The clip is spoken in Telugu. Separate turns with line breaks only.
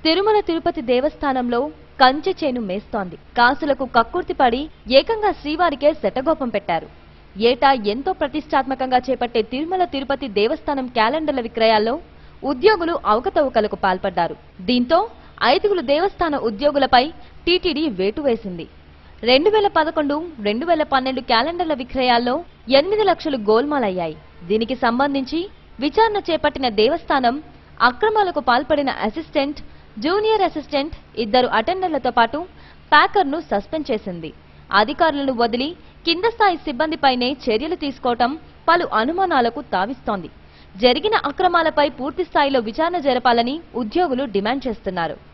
తిరుమల తిరుపతి దేవస్థానంలో కంచె చేను మేస్తోంది కాసులకు కక్కుర్తిపడి ఏకంగా శ్రీవారికే శటగోపం పెట్టారు ఏటా ఎంతో ప్రతిష్టాత్మకంగా చేపట్టే తిరుమల తిరుపతి దేవస్థానం క్యాలెండర్ల విక్రయాల్లో ఉద్యోగులు అవకతవకలకు పాల్పడ్డారు దీంతో ఐదుగురు దేవస్థాన ఉద్యోగులపై టీటీడీ వేటు వేసింది రెండు వేల పదకొండు రెండు వేల పన్నెండు క్యాలెండర్ల విక్రయాల్లో ఎనిమిది లక్షలు గోల్మాలయ్యాయి దీనికి సంబంధించి విచారణ చేపట్టిన దేవస్థానం అక్రమాలకు పాల్పడిన అసిస్టెంట్ జూనియర్ అసిస్టెంట్ ఇద్దరు అటెండర్లతో పాటు ప్యాకర్ను సస్పెండ్ చేసింది అధికారులను వదిలి కింద స్థాయి సిబ్బందిపైనే చర్యలు తీసుకోవటం పలు అనుమానాలకు తావిస్తోంది జరిగిన అక్రమాలపై పూర్తి స్థాయిలో విచారణ జరపాలని ఉద్యోగులు డిమాండ్ చేస్తున్నారు